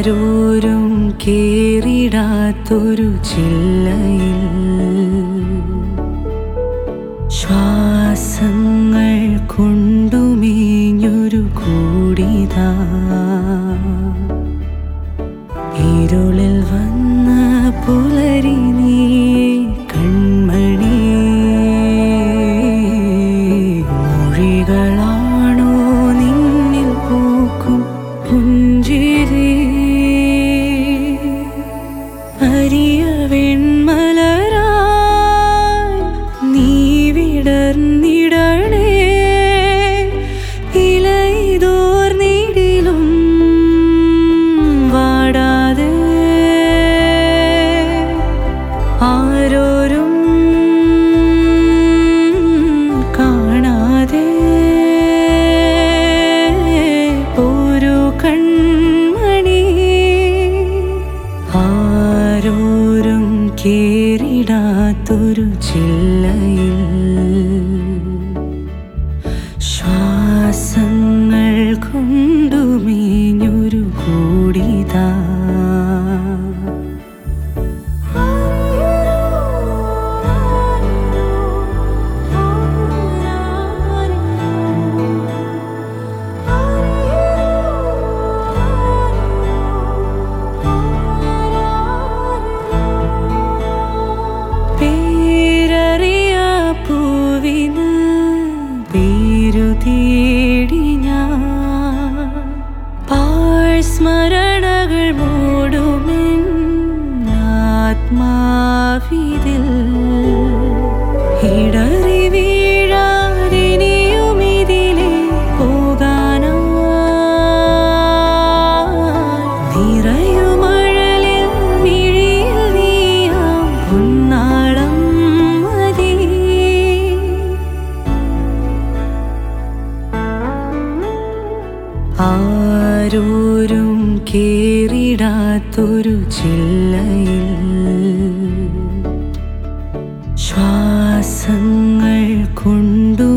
ആരോരും കേറിടാത്തൊരു ചില്ലയിൽ ശ്വാസങ്ങൾ കൊണ്ടുമേഞ്ഞൊരു കൂടിതാ ഇരുളിൽ വന്ന പുലരി നീ കൺമണി മൊഴികളാണോ നിന്നിൽ പൂക്കും പുഞ്ചിരി അരിയ വെൺമലരായി നീ വിടർന്നിടണേ ഇലയിതോർന്നിടിലും വാടാതെ ആരോരും കാണാതെ ഒരു കൺമണി ആരോരും കേറിടാത്തൊരു ചില്ലയിൽ ശ്വാസങ്ങൾ കൊണ്ടുമേഞ്ഞൊരു കൂടിതാ പേരറിയ പൂവിന് പേരു തേടി ഞാൻ പാഴ്സ്മരണകൾ മൂടുമെൻ ആത്മാവിതിൽ ഇടറി വീഴാതിനിയുമിതിലെ പോകാനായി നിറയുമഴലിൽ മിഴിയിൽ നീയാം പൊന്നാളം മതി ആരോരും കേറിടാത്തൊരു ചില്ലയിൽ ശ്വാസങ്ങൾ കൊണ്ടു